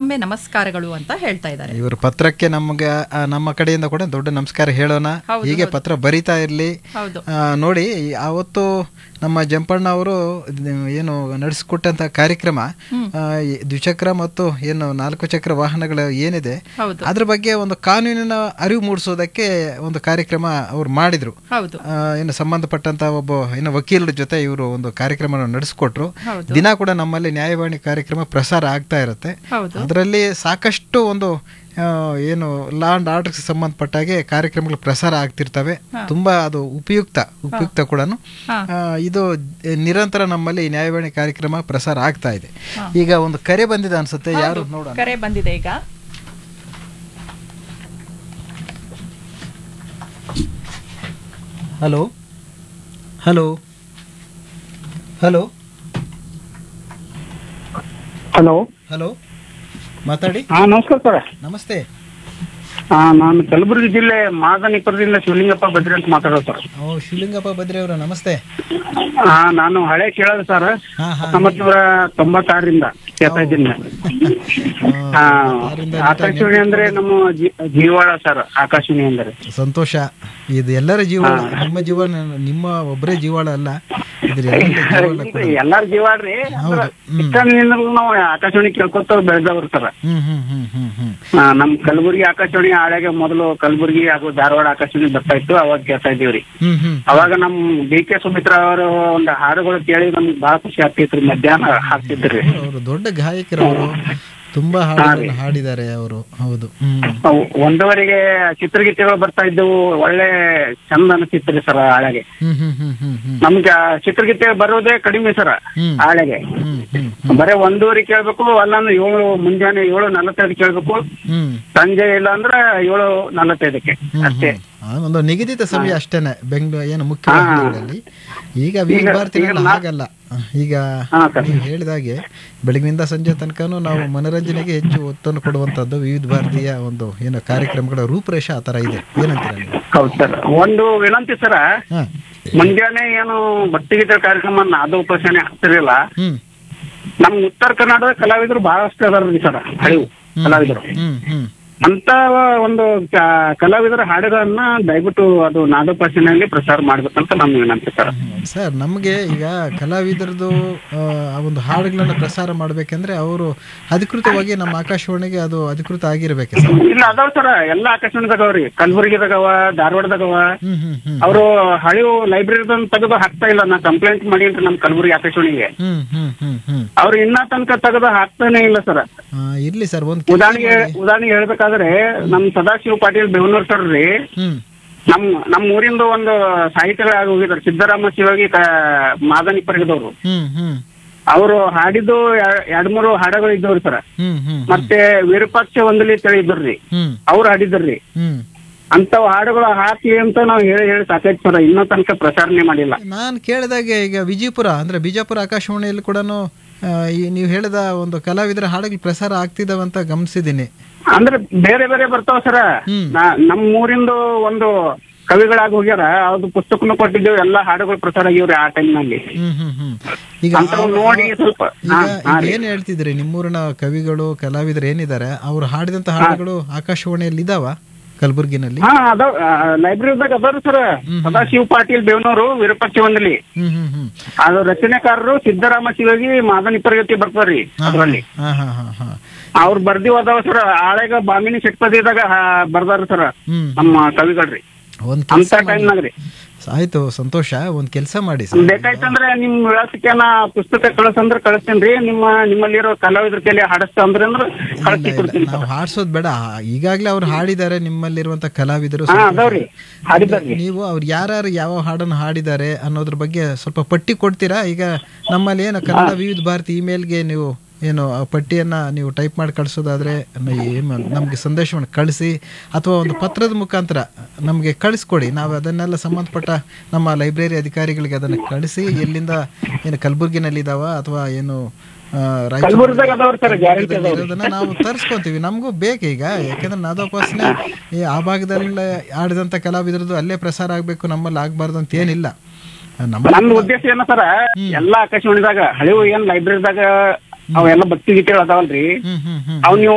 ಮತ್ತೊಮ್ಮೆ ನಮಸ್ಕಾರಗಳು ಅಂತ ಹೇಳ್ತಾ ಇದ್ದಾರೆ ಇವರು ಪತ್ರಕ್ಕೆ ನಮಗೆ ಆ, ನಮ್ಮ ಕಡೆಯಿಂದ ಕೂಡ ದೊಡ್ಡ ನಮಸ್ಕಾರ ಹೇಳೋಣ ಹೌದು, ಹೀಗೆ ಹೌದು. ಪತ್ರ ಬರಿತಾ ಇರಲಿ ಹೌದು ನೋಡಿ ಅವತ್ತು ನಮ್ಮ ಜಂಪಣ್ಣ ಅವರು ಏನು ನಡೆಸಿಕೊಟ್ಟಂತ ಕಾರ್ಯಕ್ರಮ ಆ, ಈ ದ್ವಿಚಕ್ರ ಮತ್ತು ಏನು ನಾಲ್ಕು ಚಕ್ರ ವಾಹನಗಳು ಏನಿದೆ ಹೌದು ಅದ್ರ ಬಗ್ಗೆ ಒಂದು ಕಾನೂನಿನ ಅರಿವು ಮೂಡಿಸೋದಕ್ಕೆ ಒಂದು ಕಾರ್ಯಕ್ರಮ ಅವ್ರು ಮಾಡಿದ್ರು ಹೌದು ಆ, ಏನು ಸಂಬಂಧಪಟ್ಟಂತ ಒಬ್ಬ ಏನು ವಕೀಲರ ಜೊತೆ ಇವರು ಒಂದು ಕಾರ್ಯಕ್ರಮ ನಡೆಸ್ಕೊಟ್ರು ಹೌದು ದಿನ ಕೂಡ ನಮ್ಮಲ್ಲಿ ನ್ಯಾಯವಾಣಿ ಕಾರ್ಯಕ್ರಮ ಪ್ರಸಾರ ಆಗ್ತಾ ಇರುತ್ತೆ ಹೌದು ಅದರಲ್ಲಿ ಸಾಕಷ್ಟು ಒಂದು ಆ, ಏನು ಲಾ ಅಂಡ್ ಆರ್ಡರ್ಸ್ ಸಂಬಂಧಪಟ್ಟಾಗೆ ಕಾರ್ಯಕ್ರಮಗಳು ಪ್ರಸಾರ ಆಗ್ತಿರ್ತವೆ ತುಂಬಾ ಅದು ಉಪಯುಕ್ತ ಉಪಯುಕ್ತ ಕೂಡ ಹಾ. ಇದು ನಿರಂತರ ನಮ್ಮಲ್ಲಿ ನ್ಯಾಯವಾಣಿ ಕಾರ್ಯಕ್ರಮ ಪ್ರಸಾರ ಆಗ್ತಾ ಇದೆ ಈಗ ಒಂದು ಕರೆ ಬಂದಿದೆ ಅನ್ಸುತ್ತೆ ಯಾರು ನೋಡೋಣ ಕರೆ ಬಂದಿದೆ ಈಗ hello hello hello hello hello ಮಾತಾಡಿ ಹಾ ನಮಸ್ಕಾರ ಸರ್ ನಮಸ್ತೆ ಹಾ ನಾನು ಕಲಬುರಗಿ ಜಿಲ್ಲೆ ಮಾದನಿಪುರದಿಂದ ಶಿವಲಿಂಗಪ್ಪ ಬದ್ರಿ ಅಂತ ಮಾತಾಡೋದು ಸರ್ ಓ ಶಿವಲಿಂಗಪ್ಪ ಬದ್ರಿ ಅವರ ನಮಸ್ತೆ ಹಾ ನಾನು ಹಳೆ ಕೇಳೋದು ಸರ್ ಹಾ ಹಾ ಹತ್ತೊಂಬತ್ತು ನೂರ ತೊಂಬತ್ತಾರರಿಂದ ಕೇಳ್ತಾ ಇದ್ದೀನಿ ಹಾ ಆಕಾಶವಾಣಿ ಅಂದ್ರೆ ನಮ್ಮ ಜೀ- ಜೀವಾಳ ಸರ್ ಆಕಾಶವಾಣಿ ಅಂದ್ರೆ ಸಂತೋಷ ಇದು ಎಲ್ಲರ ಜೀವಾಳ ನಿಮ್ಮ ಜೀವನ ನಿಮ್ಮ ಒಬ್ಬರೇ ಜೀವಾಳ ಅಲ್ಲ ಇದ್ರ ಎಲ್ಲರ ಜೀವಾಳ ಕೂಡ ಎಲ್ಲಾರ ಜೀವಾಳ್ರಿ ಹೌದು ಹ್ಮ್ ಚಿಕ್ಕಂದಿನಿಂದ ನಾವು ಆಕಾಶವಾಣಿ ಕೇಳ್ಕೊತ ಬೆಳೆದವ್ರು ಸರ್ ಹ್ಮ್ ಹ್ಮ್ ಹ್ಮ್ ಹ್ಮ್ ಹ್ಮ್ ಹಾ, ನಮ್ ಕಲಬುರಗಿ ಆಕಾಶವಾಣಿ ಹಾಳಾಗೆ ಮೊದಲು ಕಲಬುರಗಿ ಹಾಗೂ ಧಾರವಾಡ ಆಕಾಶವಾಣಿ ಬರ್ತಾ ಇತ್ತು ಅವಾಗ ಕೇಳ್ತಾ ಇದೀವ್ರಿ ಹ್ಮ್ ಹ್ಮ್ ಅವಾಗ ನಮ್ ಡಿ ಕೆ ಸುಮಿತ್ರಾ ಅವರು ಒಂದು ಹಾಡುಗಳು ಕೇಳಿ ನಮ್ಗೆ ಬಹಳ ಖುಷಿ ಆಗ್ತಿತ್ರಿ ಮಧ್ಯಾಹ್ನ ಹಾಡ್ತಿದ್ರಿ ಅವರು ದೊಡ್ಡ ಗಾಯಕರು ಅವರು ತುಂಬಾ ಹಾಡುಗಳನ್ನು ಹಾಡಿದ್ದಾರೆ ಅವರು ಹೌದು ಹ್ಮ್ ಅವು ಒಂದೂವರೆಗೆ ಚಿತ್ರಗೀತೆಗಳು ಬರ್ತಾ ಇದ್ದವು ಒಳ್ಳೆ ಚಂದ ಅನಿಸ್ತಿತ್ರಿ ಸರ್ ಹಾಳೆಗೆ ಹ್ಮ್ ಹ್ಮ್ ಹ್ಮ್ ಹ್ಮ್ ಹ್ಮ್ ನಮ್ಗೆ ಚಿತ್ರಗೀತೆ ಬರೋದೇ ಕಡಿಮೆ ಸರ್ ಹ್ಮ್. ಹಾಳೆಗೆ ಹ್ಮ್ ಹ್ಮ್ ಹ್ಮ್ ಬರೇ ಒಂದೂವರೆ ಕೇಳ್ಬೇಕು ಅಲ್ಲಂದ್ರೆ ಏಳು ಮುಂಜಾನೆ ಏಳು ನಲವತ್ತೈದು ಕೇಳ್ಬೇಕು ಹ್ಮ್ ಸಂಜೆ ಇಲ್ಲ ಅಂದ್ರೆ ಏಳು ನಲವತ್ತೈದಕ್ಕೆ ಹ್ಮ್, ಅಷ್ಟೇ ಹ್ಮ್. ಆ, ಒಂದು ನಿಗದಿತ ಸಮಯ ಅಷ್ಟೇನೆ ಬೆಂಗಳೂರು ಏನು ಮುಖ್ಯ ವಾಹಿನಿಗಳಲ್ಲಿ ಈಗ ವಿವಿಧ ಈಗ- ಭಾರತಿನಲ್ಲಿ ಈಗ ನಾ- ಹಾಗಲ್ಲ ಆ, ಈಗ ಹಾ, ಸರ್. ನೀವು ಹೇಳಿದಾಗೆ ಬೆಳಗಿನಿಂದ ಸಂಜೆ ತನಕನೂ ನಾವು ಮನೋರಂಜನೆಗೆ ಹೆಚ್ಚು ಒತ್ತನ್ನು ಕೊಡುವಂತದ್ದು ವಿವಿಧ ಭಾರತೀಯ ಒಂದು ಏನು ಕಾರ್ಯಕ್ರಮಗಳ ರೂಪರೇಷೆ ಆ ತರ ಇದೆ ಏನಂತೀರ ನೀವು ಹೌದು ಸರ್ ಒಂದು ವಿನಂತಿ ಸರ ಹಾ ಮುಂಜಾನೆ ಏನು ಭಕ್ತಿಗೀತೆ ಕಾರ್ಯಕ್ರಮ ಅದು ಉಪಾಸನೆ ಆಗ್ತಿರಲಿಲ್ಲ ಹ್ಮ್ ನಮ್ ಉತ್ತರ ಕರ್ನಾಟಕದ ಕಲಾವಿದರು ಬಹಳಷ್ಟು ಅದಾರ್ರಿ ಸರ್ ಹಳಿವು ಕಲಾವಿದರು ಹ್ಮ್ ಹ್ಮ್ ಅಂತ ಒಂದು ಕ- ಕಲಾವಿದರ ಹಾಡುಗಳನ್ನ ದಯವಿಟ್ಟು ಅದು ನಾದೋಪಾಸನೆಯಲ್ಲಿ ಪ್ರಸಾರ ಮಾಡ್ಬೇಕಂತ ನಮ್ಮ ವಿನಂತಿ ಸರ್ ಹ್ಮ್. ಸರ್ ನಮಗೆ ಈಗ ಕಲಾವಿದರದು ಆ, ಆ ಒಂದು ಹಾಡುಗಳನ್ನ ಪ್ರಸಾರ ಮಾಡ್ಬೇಕಂದ್ರೆ ಅವರು ಅಧಿಕೃತವಾಗಿ ನಮ್ಮ ಆಕಾಶವಾಣಿಗೆ ಅದು ಅಧಿಕೃತ ಆಗಿರ್ಬೇಕು ಸರ್ ಇಲ್ಲ ಅದಾವ ಸರ್ ಎಲ್ಲಾ ಆಕಾಶವಾಣಿದಾಗವ್ರಿ ಕಲಬುರಗಿದಾಗವ ಧಾರವಾಡದಾಗವ ಹ್ಮ್ ಹ್ಮ್ ಹ್ಮ್ ಅವರು ಹಳಿವು ಲೈಬ್ರರಿದನ್ ತೆಗೆದು ಹಾಕ್ತಾ ಇಲ್ಲ ನಾ ಕಂಪ್ಲೇಂಟ್ ಮಾಡೀನ್ರಿ ನಮ್ ಕಲಬುರಗಿ ಆಕಾಶವಾಣಿಗೆ ಹ್ಮ್ ಹ್ಮ್ ಹ್ಮ್ ಹ್ಮ್ ಅವ್ರು ಇನ್ನ ತನಕ ತೆಗೆದು ಹಾಕ್ತಾನೆ ಇಲ್ಲ ಸರ್ ಆ, ಇರ್ಲಿ ಸರ್ ಒಂದು ಉದಾಹರಣೆಗೆ ಉದಾಹರಣೆಗೆ ಹೇಳ್ಬೇಕಾದ್ರೆ ನಮ್ ಸದಾಶಿವ ಪಾಟೀಲ್ ಬೆವನೂರ್ ಸರ್ ರೀ ಹ್ಮ್ ನಮ್ ನಮ್ ಊರಿಂದ ಒಂದು ಸಾಹಿತ್ಯಗಳಾಗಿ ಹೋಗಿದ್ದಾರೆ ಸಿದ್ದರಾಮ ಶಿವಾಗಿ ಮಾದನಿ ಪರಿಗದವರು ಹ್ಮ್ ಹ್ಮ್ ಅವರು ಹಾಡಿದ್ದು ಎ- ಎರಡ್ ಮೂರು ಹಾಡುಗಳು ಇದ್ದವ್ರಿ ಸರ್ ಹ್ಮ್ ಹ್ಮ್ ಮತ್ತೆ ವಿರೂಪಾಕ್ಷ ಒಂದಲಿ ತಳಿ ಇದ್ರಿ ಹ್ಮ್ ಅವ್ರು ಹಾಡಿದ್ರಿ ಹ್ಮ್ ಅಂತವ್ ಹಾಡುಗಳು ಹಾಕಿ ಅಂತ ನಾವು ಹೇಳಿ ಹೇಳಿ ಸಾಕೈತಿ ಸರ್ ಇನ್ನೂ ತನಕ ಪ್ರಸಾರನೆ ಮಾಡಿಲ್ಲ ನಾನು ಕೇಳಿದಾಗೆ ಈಗ ವಿಜಯಪುರ ಅಂದ್ರೆ ಬಿಜಾಪುರ ಆಕಾಶವಾಣಿಯಲ್ಲಿ ಕೂಡ ನೀವು ಹೇಳಿದ ಒಂದು ಕಲಾವಿದರ ಹಾಡುಗಳು ಪ್ರಸಾರ ಆಗ್ತಿದಾವಂತ ಗಮನಿಸಿದ್ದೀನಿ ಅಂದ್ರೆ ಬೇರೆ ಬೇರೆ ಬರ್ತಾವ ಸರ ಹ್ಮ್. ನಮ್ ಊರಿಂದು ಒಂದು ಕವಿಗಳಾಗಿ ಹೋಗ್ಯಾರ ಅವ್ರದ್ದು ಪುಸ್ತಕನು ಕೊಟ್ಟಿದ್ದೇವೆ ಎಲ್ಲಾ ಹಾಡುಗಳು ಪ್ರಸಾರ ಆಗಿವ್ರಿ ಆ ಟೈಮ್ ನಲ್ಲಿ ಹ್ಮ್ ಹ್ಮ್ ಹ್ಮ್ ಈಗ ಅಂತವ್ ನೋಡಿ ಸ್ವಲ್ಪ ಈಗ ಹಾ, ಹಾ ಈಗ ರೀ. ಏನ್ ಹೇಳ್ತಿದ್ರಿ ನಿಮ್ಮೂರಿನ ಕವಿಗಳು ಕಲಾವಿದರು ಏನಿದ್ದಾರೆ ಅವ್ರು ಹಾಡಿದಂತ ಹಾಡುಗಳು ಆಕಾಶವಾಣಿಯಲ್ಲಿ ಇದಾವ ಕಲಬುರ್ಗಿನಲ್ಲಿ ಹಾ ಅದಾವ ಲೈಬ್ರರಿದಾಗ ಅದಾರು ಸರ್ ಸದಾಶಿವ ಪಾಟೀಲ್ ಬೇವನೂರು ವಿರೂಪಾಕ್ಷ ಒಂದಲಿ ಹ್ಮ್ ಹ್ಮ್ ಹ್ಮ್ ಅದು ರಚನೆಕಾರರು ಸಿದ್ದರಾಮ ಶಿವಗಿ ಮಾದನಿ ಪ್ರಗತಿ ಬರ್ತಾರ್ರಿ ಅದ್ರಲ್ಲಿ ಹಾ ಹಾ ಹಾ ಹಾ ಅವ್ರು ಬರ್ದಿವ್ ಅದಾವ ಸರ್ ಆಳೆಗ ಬಾಮಿನಿ ಶೆಟ್ಪದಿದಾಗ ಬರ್ದಾರ ಸರ್ ಹ್ಮ್ ನಮ್ಮ ಕವಿಗಳ್ರಿ ಒಂದ್ ಅಂತ ಕೆಲಸ ಟೈಮ್ನಾಗ್ರಿ ಆಯ್ತು ಸಂತೋಷ ಒಂದ್ ಕೆಲಸ ಮಾಡಿ ಸರ್ ಬೇಕಾಯ್ತಂದ್ರೆ ನಿಮ್ ವಿಳಾಸಕ್ಕೆ ನಾ ಪುಸ್ತಕ ಕಳ್ಸಂದ್ರ ಕಳಿಸ್ತೇನ್ರಿ ನಿಮ್ಮ ನಿಮ್ಮಲ್ಲಿರೋ ಕಲಾವಿದ್ರ ಕೈಲಿ ಹಾಡಿಸ್ತಾ ಅಂದ್ರೆ ಅಂದ್ರೆ ಕಳಿಸಿ ಕೊಡ್ತೀನಿ ನಾವು ಹಾಡ್ಸೋದ್ ಬೇಡ ಈಗಾಗ್ಲೇ ಅವ್ರು ಹಾಡಿದ್ದಾರೆ ನಿಮ್ಮಲ್ಲಿರುವಂತ ಕಲಾವಿದರು ಹಾ ಸ್ವಲ್ಪ- ಅದಾವ್ರಿ ಹಾಡಿದಾರ್ರಿ ನೀವು ಅವ್ರು ಯಾರ್ಯಾರು ಯಾವ ಹಾಡನ್ನು ಹಾಡಿದ್ದಾರೆ ಅನ್ನೋದ್ರ ಬಗ್ಗೆ ಸ್ವಲ್ಪ ಪಟ್ಟಿ ಕೊಡ್ತೀರಾ ಈಗ ನಮ್ಮಲ್ಲಿ ಏನು ಕನ್ನಡ ವಿವಿಧ ಭಾರತಿ ಇಮೇಲ್ಗೆ ನೀವು ಏನು ಆ ಪಟ್ಟಿಯನ್ನ ನೀವು ಟೈಪ್ ಮಾಡಿ ಕಳಿಸೋದಾದ್ರೆ ನಮಗೆ ಸಂದೇಶವನ್ನು ಕಳಿಸಿ ಅಥವಾ ಒಂದು ಪತ್ರದ ಮುಖಾಂತರ ನಮಗೆ ಕಳಿಸ್ಕೊಡಿ ನಾವು ಅದನ್ನೆಲ್ಲ ಸಂಬಂಧಪಟ್ಟ ನಮ್ಮ ಲೈಬ್ರರಿ ಅಧಿಕಾರಿಗಳಿಗೆ ಅದನ್ನು ಕಳಿಸಿ ಎಲ್ಲಿಂದ ಏನು ಕಲಬುರ್ಗಿನಲ್ಲಿ ಇದಾವ ಅಥವಾ ಏನು ಆ, ರಾಯಚೂರು- ಕಲಬುರ್ಗಿದಾಗ ಅದಾವ್ರಿ ಸರ್ ಗ್ಯಾರಂಟಿ ಅದಾವ್ರಿ ಇರೋದನ್ನ ನಾವು ತರಿಸ್ಕೊಂತೀವಿ ನಮಗೂ ಬೇಕೀಗ ಯಾಕಂದ್ರೆ ನಾದೋಪಾಸನೆ ಈ ಆ ಭಾಗದಲ್ಲಿ ಆಡಿದಂತ ಕಲಾವಿದರದ್ದು ಅಲ್ಲೇ ಪ್ರಸಾರ ಆಗ್ಬೇಕು ನಮ್ಮಲ್ಲಿ ಆಗ್ಬಾರ್ದು ಅಂತ ಏನಿಲ್ಲ ನಮ್ಮ ನನ್ನ ಉದ್ದೇಶ ಏನ ಸರ ಎಲ್ಲಾ ಆಕಾಶವಾಣಿದಾಗ ಹಳಿವು ಏನ್ ಲೈಬ್ರರಿದಾಗ ಅವೆಲ್ಲ ಭಕ್ತಿ ಗೀತೆಗಳು ಅದಾವಲ್ರಿ ಹ್ಮ್ ಹ್ಮ್ ಹ್ಮ್ ಅವ್ ನೀವು